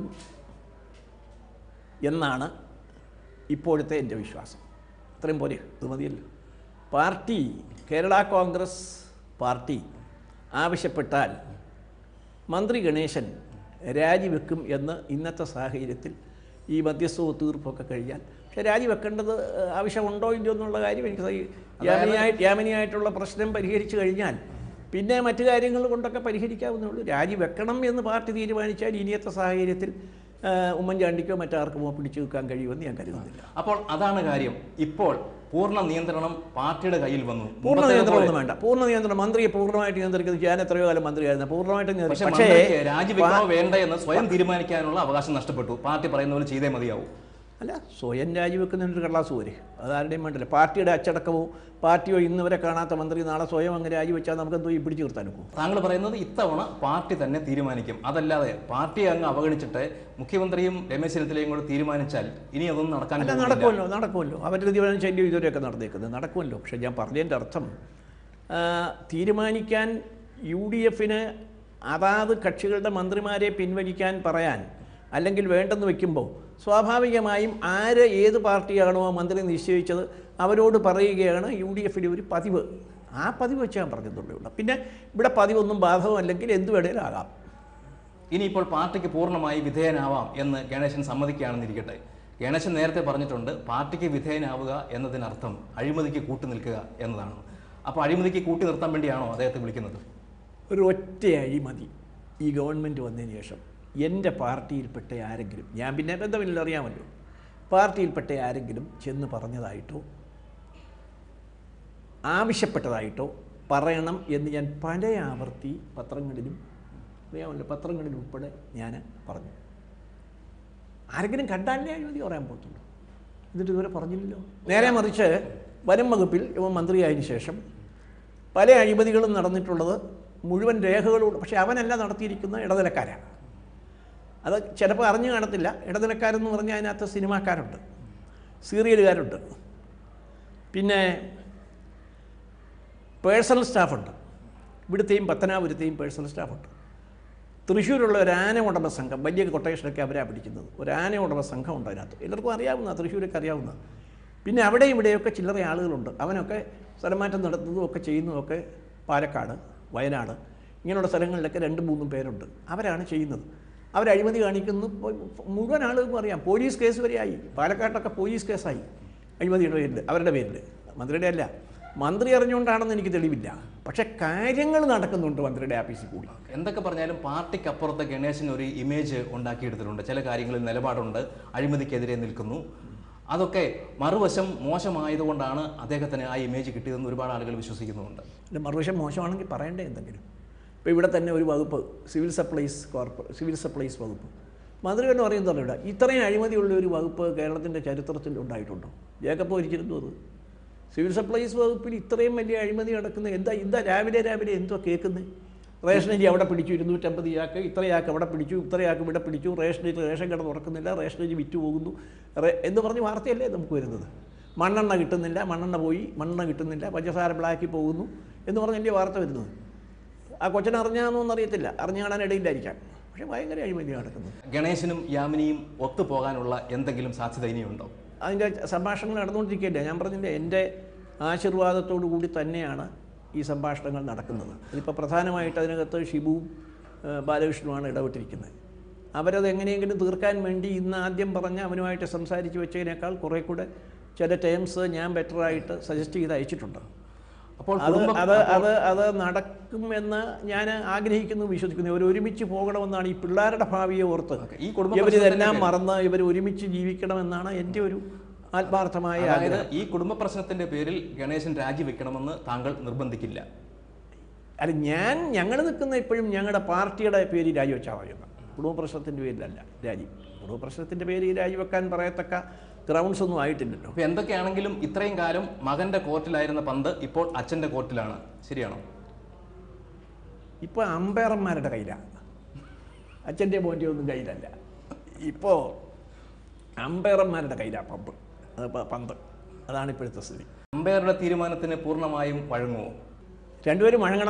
എന്നാണ് ഇപ്പോഴത്തെ എൻ്റെ വിശ്വാസം അത്രയും പോലെ ഇത് മതിയല്ലോ പാർട്ടി കേരള കോൺഗ്രസ് പാർട്ടി ആവശ്യപ്പെട്ടാൽ മന്ത്രി ഗണേശൻ രാജിവെക്കും എന്ന് ഇന്നത്തെ സാഹചര്യത്തിൽ ഈ മധ്യസ്ഥവും തീർപ്പൊക്കെ കഴിഞ്ഞാൽ പക്ഷേ രാജിവെക്കേണ്ടത് ഏഹ്, ആവശ്യമുണ്ടോ ഇല്ലയോ എന്നുള്ള കാര്യം എനിക്ക് സഹി- യാമിനിയായി യാമിനിയായിട്ടുള്ള പ്രശ്നം പരിഹരിച്ചു കഴിഞ്ഞാൽ പിന്നെ മറ്റു കാര്യങ്ങൾ കൊണ്ടൊക്കെ പരിഹരിക്കാവുന്നേ ഉള്ളൂ രാജിവെക്കണം എന്ന് പാർട്ടി തീരുമാനിച്ചാൽ ഇനിയത്തെ സാഹചര്യത്തിൽ ഏഹ്, ഉമ്മൻചാണ്ടിക്കോ മറ്റാർക്കുമോ പിടിച്ചു നിൽക്കാൻ കഴിയുമെന്ന് ഞാൻ കരുതുന്നില്ല അപ്പോൾ അതാണ് കാര്യം ഇപ്പോൾ പൂർണ്ണ നിയന്ത്രണം പാർട്ടിയുടെ കയ്യിൽ വന്നു പൂർണ്ണ മുമ്പത്തേത് നിയന്ത്രണമൊന്നും പോലെ- വേണ്ട പൂർണ്ണ നിയന്ത്രണം മന്ത്രിയെ പൂർണ്ണമായിട്ട് നിയന്ത്രിക്കുന്നത് ഞാൻ എത്രയോ കാലം മന്ത്രിയായിരുന്നു പൂർണ്ണമായിട്ട് പക്ഷേ നിയന്ത്രിക്കും പക്ഷേ മന്ത്രിക്ക് രാജിവെക്കണോ വേണ്ട എന്ന് സ്വയം തീരുമാനിക്കാനുള്ള അവകാശം നഷ്ടപ്പെട്ടു പാർട്ടി പറയുന്ന പോലെ ചെയ്തേ മതിയാവൂ അല്ല സ്വയം രാജിവെക്കുന്നതിനൊരു കള്ളാസ് പോരെ അതാരുടെയും വേണ്ടല്ല പാർട്ടിയുടെ അച്ചടക്കമോ പാർട്ടിയോ ഇന്ന് വരെ കാണാത്ത മന്ത്രി നാളെ സ്വയം അങ്ങ് രാജിവെച്ചാൽ നമുക്ക് എന്തോ ഈ പിടിച്ചു നിർത്താനൊക്കെ താങ്കൾ പറയുന്നത് ഇത്തവണ പാർട്ടി തന്നെ തീരുമാനിക്കും അതല്ലാതെ പാർട്ടിയെ അങ്ങ് അവഗണിച്ചിട്ട് മുഖ്യമന്ത്രിയും രമേശ് ചെന്നിത്തലയും കൂടെ തീരുമാനിച്ചാൽ ഇനി അതൊന്നും നടക്കാൻ അല്ല പോകുന്നില്ല. നടക്കുമല്ലോ നടക്കുമല്ലോ അവരുടെ തീരുമാനം ശല്യം ഇതുവരെയൊക്കെ നടന്നേക്കുന്നത് നടക്കുമല്ലോ പക്ഷേ ഞാൻ പറഞ്ഞതിൻ്റെ അർത്ഥം ആ, തീരുമാനിക്കാൻ യു ഡി എഫിന് അതാത് കക്ഷികളുടെ മന്ത്രിമാരെ പിൻവലിക്കാൻ പറയാൻ അല്ലെങ്കിൽ വേണ്ടെന്ന് വെക്കുമ്പോൾ സ്വാഭാവികമായും ആര് ഏത് പാർട്ടിയാണോ ആ മന്ത്രി നിശ്ചയിച്ചത് അവരോട് പറയുകയാണ് യു ഡി എഫിൻ്റെ ഒരു പതിവ് ആ പതിവ് വെച്ച് ഞാൻ പറഞ്ഞതുള്ളൂ പിന്നെ ഇവിടെ പതിവൊന്നും ബാധകമല്ലെങ്കിൽ എന്ത് വേണേലും ആകാം ഇനിയിപ്പോൾ പാർട്ടിക്ക് പൂർണ്ണമായി വിധേയനാവാം എന്ന് ഗണേശൻ സമ്മതിക്കുകയാണെന്നിരിക്കട്ടെ ഗണേശൻ നേരത്തെ പറഞ്ഞിട്ടുണ്ട് പാർട്ടിക്ക് വിധേയനാവുക എന്നതിനർത്ഥം അഴിമതിക്ക് കൂട്ടു നിൽക്കുക എന്നതാണ് അപ്പോൾ അഴിമതിക്ക് കൂട്ടി നിർത്താൻ വേണ്ടിയാണോ അദ്ദേഹത്തെ വിളിക്കുന്നത് ഒരു ഒറ്റ അഴിമതി ഈ ഗവൺമെൻറ് വന്നതിന് ശേഷം എൻ്റെ പാർട്ടിയിൽപ്പെട്ട ആരെങ്കിലും ഞാൻ പിന്നെ ബന്ധമില്ല അറിയാമല്ലോ പാർട്ടിയിൽപ്പെട്ട ആരെങ്കിലും ചെന്ന് പറഞ്ഞതായിട്ടോ ആവശ്യപ്പെട്ടതായിട്ടോ പറയണം എന്ന് ഞാൻ പല ആവർത്തി പത്രങ്ങളിലും അറിയാമല്ലോ പത്രങ്ങളിൽ ഉൾപ്പെടെ ഞാൻ പറഞ്ഞു ആരെങ്കിലും കണ്ടാലേ അഴിമതി പറയാൻ പോകത്തുള്ളൂ എന്നിട്ട് ഇതുവരെ പറഞ്ഞില്ലല്ലോ നേരെ മറിച്ച് വനം വകുപ്പിൽ ഇവൻ മന്ത്രിയായതിനു ശേഷം പല അഴിമതികളും നടന്നിട്ടുള്ളത് മുഴുവൻ രേഖകളോട് പക്ഷേ അവനല്ല നടത്തിയിരിക്കുന്ന ഇടനിലക്കാരാണ് അത് ചിലപ്പോൾ അറിഞ്ഞു കാണത്തില്ല ഇടനിലക്കാരെന്ന് പറഞ്ഞാൽ അതിനകത്ത് സിനിമാക്കാരുണ്ട് സീരിയലുകാരുണ്ട് പിന്നെ പേഴ്സണൽ സ്റ്റാഫുണ്ട് ഇവിടുത്തെയും പത്തനാപുരത്തെയും പേഴ്സണൽ സ്റ്റാഫുണ്ട് തൃശ്ശൂരുള്ള ഒരു ആന ഉടമ സംഘം വലിയ കൊട്ടേഷനൊക്കെ അവരാണ് പിടിക്കുന്നത് ഒരു ആന ഉടമ സംഘം ഉണ്ട് അതിനകത്ത് എല്ലാവർക്കും അറിയാവുന്ന തൃശ്ശൂരൊക്കെ അറിയാവുന്ന പിന്നെ അവിടെ ഇവിടെയൊക്കെ ചില്ലറ ആളുകളുണ്ട് അവനൊക്കെ സ്ഥലമാറ്റം നടത്തുന്നതും ഒക്കെ ചെയ്യുന്നതും ഒക്കെ പാലക്കാട് വയനാട് ഇങ്ങനെയുള്ള സ്ഥലങ്ങളിലൊക്കെ രണ്ട് മൂന്നും പേരുണ്ട് അവരാണ് ചെയ്യുന്നത് അവർ അഴിമതി കാണിക്കുന്നു ഇപ്പൊ മുഴുവൻ ആളുകൾക്കും അറിയാം പോലീസ് കേസ് വരെയായി പാലക്കാട്ടൊക്കെ പോലീസ് കേസായി അഴിമതിയുടെ പേരിൽ അവരുടെ പേരിൽ മന്ത്രിയുടെ അല്ല മന്ത്രി അറിഞ്ഞുകൊണ്ടാണെന്ന് എനിക്ക് തെളിവില്ല പക്ഷേ കാര്യങ്ങൾ നടക്കുന്നുണ്ട് മന്ത്രിയുടെ ആഫീസിൽ കൂടി എന്തൊക്കെ പറഞ്ഞാലും പാർട്ടിക്ക് അപ്പുറത്ത് ഗണേശൻ ഒരു ഇമേജ് ഉണ്ടാക്കിയെടുത്തിട്ടുണ്ട് ചില കാര്യങ്ങളിൽ നിലപാടുണ്ട് അഴിമതിക്കെതിരെ നിൽക്കുന്നു അതൊക്കെ മറുവശം മോശമായതുകൊണ്ടാണ് അദ്ദേഹത്തിന് ആ ഇമേജ് കിട്ടിയതെന്ന് ഒരുപാട് ആളുകൾ വിശ്വസിക്കുന്നുമുണ്ട് പിന്നെ മറുവശം മോശമാണെങ്കിൽ പറയണ്ടേ എന്തെങ്കിലും ഇപ്പോൾ ഇവിടെ തന്നെ ഒരു വകുപ്പ് സിവിൽ സപ്ലൈസ് കോർപ്പ സിവിൽ സപ്ലൈസ് വകുപ്പ് മന്ത്രി എന്ന് പറയുന്നത് ഇവിടെ ഇത്രയും അഴിമതിയുള്ള ഒരു വകുപ്പ് കേരളത്തിൻ്റെ ചരിത്രത്തിൽ ഉണ്ടായിട്ടുണ്ടോ ജേക്കബ് ഒരിച്ചിരുന്നു അത് സിവിൽ സപ്ലൈസ് വകുപ്പിൽ ഇത്രയും വലിയ അഴിമതി നടക്കുന്ന എന്താ എന്താ രാവിലെ രാവിലെ എന്തോ കേൾക്കുന്നത് റേഷനരി അവിടെ പിടിച്ചു ഇരുന്നൂറ്റമ്പത് ചാക്ക് ഇത്രയാക്ക് അവിടെ പിടിച്ചു ഇത്രയാക്ക് ഇവിടെ പിടിച്ചു റേഷനരി റേഷൻ കട തുറക്കുന്നില്ല റേഷനരി വിറ്റ് പോകുന്നു റേ- എന്ന് പറഞ്ഞ് വാർത്തയല്ലേ നമുക്ക് വരുന്നത് മണ്ണെണ്ണ കിട്ടുന്നില്ല മണ്ണെണ്ണ പോയി മണ്ണെണ്ണ കിട്ടുന്നില്ല പഞ്ചസാര ബ്ലാക്കിൽ പോകുന്നു എന്ന് പറഞ്ഞല്ലേ വാർത്ത വരുന്നത് ആ കൊച്ചനെ അറിഞ്ഞാന്നൊന്നും അറിയത്തില്ല അറിഞ്ഞു കാണാൻ ഇടയില്ലായിരിക്കാം പക്ഷേ ഭയങ്കര അഴിമതി നടക്കുന്നത് ഗണേശനും യാമിനിയും ഒത്തുപോകാനുള്ള എന്തെങ്കിലും സാധ്യത ഇനിയുണ്ടോ അതിൻ്റെ സംഭാഷണങ്ങൾ നടന്നുകൊണ്ടിരിക്കുകയില്ല ഞാൻ പറഞ്ഞില്ലേ എൻ്റെ ആശീർവാദത്തോടു കൂടി തന്നെയാണ് ഈ സംഭാഷണങ്ങൾ നടക്കുന്നത് ഇതിപ്പോൾ പ്രധാനമായിട്ട് അതിനകത്ത് ഷിബുവും ആ, ബാലകൃഷ്ണനുമാണ് ഇടപെട്ടിരിക്കുന്നത് അവരത് എങ്ങനെയെങ്കിലും തീർക്കാൻ വേണ്ടി ഇന്ന് ആദ്യം പറഞ്ഞ അവനുമായിട്ട് സംസാരിച്ച് വെച്ചതിനേക്കാൾ കുറേ കൂടെ ചില ടേംസ് ഞാൻ ബെറ്ററായിട്ട് സജസ്റ്റ് ചെയ്ത് അയച്ചിട്ടുണ്ട് അപ്പോൾ അത് കുടുംബ അത് അത് അത് നടക്കുമെന്ന് ഞാൻ ആഗ്രഹിക്കുന്നു വിശ്വസിക്കുന്നു ഇവർ ഒരുമിച്ച് പോകണമെന്നാണ് ഈ പിള്ളേരുടെ ഭാവിയെ ഓർത്ത് ഓക്കേ. ഈ കുടുംബ ഇവരിതെല്ലാം മറന്ന് ഇവർ ഒരുമിച്ച് ജീവിക്കണമെന്നാണ് എൻ്റെ ഒരു ആത്മാർത്ഥമായ അതായത് ആഗ്രഹം ഈ കുടുംബ പ്രശ്നത്തിന്റെ പേരിൽ ഗണേശൻ രാജിവെക്കണമെന്ന് താങ്കൾ നിർബന്ധിക്കില്ല അല്ല ഞാൻ ഞങ്ങൾ നിൽക്കുന്ന ഇപ്പോഴും ഞങ്ങളുടെ പാർട്ടിയുടെ പേര് രാജിവെച്ചാൽ മതി എന്ന്. കുടുംബ പ്രശ്നത്തിൻ്റെ പേരിലല്ല രാജി കുടുംബ പ്രശ്നത്തിൻ്റെ പേര് രാജിവെക്കാൻ പറയത്തക്ക ഗ്രൗണ്ട്സ് ഒന്നും ആയിട്ടില്ലല്ലോ അപ്പൊ എന്തൊക്കെയാണെങ്കിലും ഇത്രയും കാലം മകന്റെ കോർട്ടിലായിരുന്ന പന്ത് ഇപ്പോൾ അച്ഛന്റെ കോർട്ടിലാണ് ശരിയാണോ ഇപ്പോൾ അമ്പയർമാരുടെ കയ്യിലാണ് അച്ഛൻ്റെ മോൻ്റെ ഒന്നും കയ്യിലല്ല ഇപ്പോൾ അമ്പയർമാരുടെ കയ്യിലാണ് പമ്പ് അത് പ- പന്ത് അതാണ് ഇപ്പോഴത്തെ സ്ഥിതി അമ്പയറുടെ തീരുമാനത്തിന് പൂർണ്ണമായും വഴങ്ങുമോ രണ്ടുപേരും വഴങ്ങണം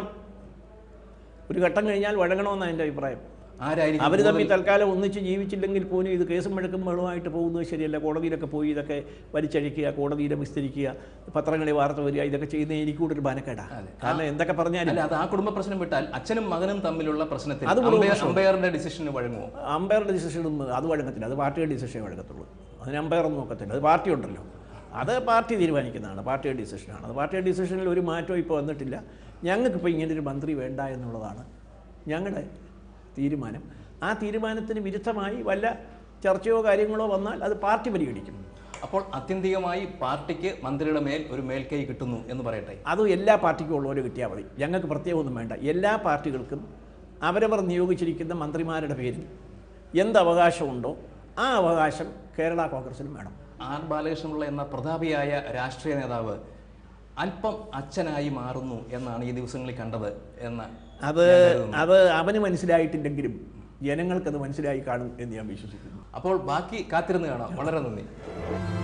ഒരു ഘട്ടം കഴിഞ്ഞാൽ വഴങ്ങണമെന്നാണ് എൻ്റെ അഭിപ്രായം ആരായിരിക്കും അവർ തമ്മിൽ തൽക്കാലം ഒന്നിച്ച് ജീവിച്ചില്ലെങ്കിൽ പോലും ഇത് കേസും വഴക്കും വെള്ളമായിട്ട് പോകുന്നത് ശരിയല്ല കോടതിയിലൊക്കെ പോയി ഇതൊക്കെ വലിച്ചഴിക്കുക കോടതിയിലെ വിസ്തരിക്കുക പത്രങ്ങളിൽ വാർത്ത വരിക ഇതൊക്കെ ചെയ്യുന്ന എനിക്ക് കൂടെ ഒരു ബാനക്കേടാണ് അതെ. കാരണം എന്തൊക്കെ പറഞ്ഞാലും അല്ല അത് ആ കുടുംബ പ്രശ്നം വിട്ടാൽ അച്ഛനും മകനും തമ്മിലുള്ള പ്രശ്നത്തിൽ അത് കുടുംബ അമ്പയർ- പ്രശ്നം. അമ്പയറിന്റെ ഡിസിഷന് വഴങ്ങുമോ അമ്പയറുടെ ഡിസിഷനൊന്നും അത് വഴങ്ങത്തില്ല അത് പാർട്ടിയുടെ ഡിസിഷൻ വഴങ്ങത്തുള്ളൂ അതിന് അമ്പയറൊന്നും നോക്കത്തില്ല അത് പാർട്ടി ഉണ്ടല്ലോ അത് പാർട്ടി തീരുമാനിക്കുന്നതാണ് പാർട്ടിയുടെ ഡിസിഷനാണ് അത് പാർട്ടിയുടെ ഡിസിഷനിൽ ഒരു മാറ്റവും ഇപ്പോൾ വന്നിട്ടില്ല ഞങ്ങൾക്കിപ്പോൾ ഇങ്ങനൊരു മന്ത്രി വേണ്ട എന്നുള്ളതാണ് ഞങ്ങളുടെ തീരുമാനം ആ തീരുമാനത്തിന് വിരുദ്ധമായി വല്ല ചർച്ചയോ കാര്യങ്ങളോ വന്നാൽ അത് പാർട്ടി പരിഗണിക്കും അപ്പോൾ ആത്യന്തികമായി പാർട്ടിക്ക് മന്ത്രിയുടെ മേൽ ഒരു മേൽക്കൈ കിട്ടുന്നു എന്ന് പറയട്ടെ അത് എല്ലാ പാർട്ടിക്കും ഉള്ളവരെ കിട്ടിയാൽ മതി ഞങ്ങൾക്ക് പ്രത്യേകമൊന്നും വേണ്ട എല്ലാ പാർട്ടികൾക്കും അവരവർ നിയോഗിച്ചിരിക്കുന്ന മന്ത്രിമാരുടെ പേരിൽ എന്ത് അവകാശമുണ്ടോ ആ അവകാശം കേരള കോൺഗ്രസിനും വേണം ആർ ബാലകൃഷ്ണപിള്ള എന്ന പ്രതാപിയായ രാഷ്ട്രീയ നേതാവ് അല്പം അച്ഛനായി മാറുന്നു എന്നാണ് ഈ ദിവസങ്ങളിൽ കണ്ടത് എന്ന് അത് ഞാൻ കരുതുന്നു. അത് അവന് മനസ്സിലായിട്ടില്ലെങ്കിലും ജനങ്ങൾക്കത് മനസ്സിലായി കാണും എന്ന് ഞാൻ വിശ്വസിക്കുന്നു അപ്പോൾ ബാക്കി കാത്തിരുന്ന് കാണാം വളരെ നന്ദി